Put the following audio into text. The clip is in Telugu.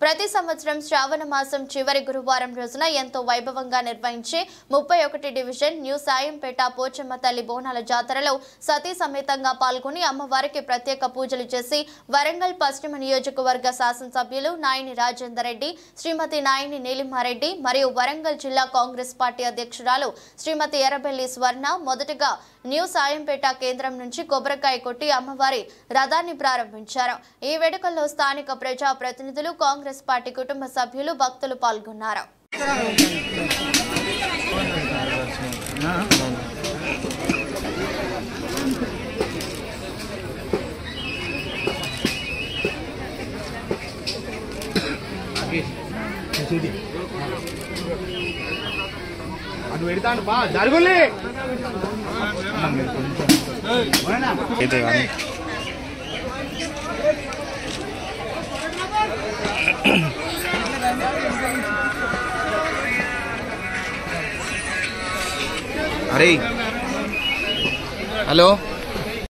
ప్రతి సంవత్సరం శ్రావణ మాసం చివరి గురువారం రోజున ఎంతో వైభవంగా నిర్వహించే ముప్పై ఒకటి డివిజన్ న్యూ సాయంపేట పోచమ్మ తల్లి బోనాల జాతరలో సతీ సమేతంగా పాల్గొని అమ్మవారికి ప్రత్యేక పూజలు చేసి వరంగల్ పశ్చిమ నియోజకవర్గ శాసనసభ్యులు నాయని రాజేందర్ రెడ్డి శ్రీమతి నాయని నీలిమారెడ్డి మరియు వరంగల్ జిల్లా కాంగ్రెస్ పార్టీ అధ్యక్షురాలు శ్రీమతి ఎర్రబెల్లి స్వర్ణ మొదటగా న్యూ సాయంపేట కేంద్రం నుంచి కొబ్బరికాయ కొట్టి అమ్మవారి రథాన్ని ప్రారంభించారు ఈ వేడుకల్లో స్థానిక ప్రజా ప్రతినిధులు కాంగ్రెస్ పార్టీ కుటుంబ సభ్యులు భక్తులు పాల్గొన్నారు అటు పెడతాను బా జరుగులే అయితే కానీ అరే హలో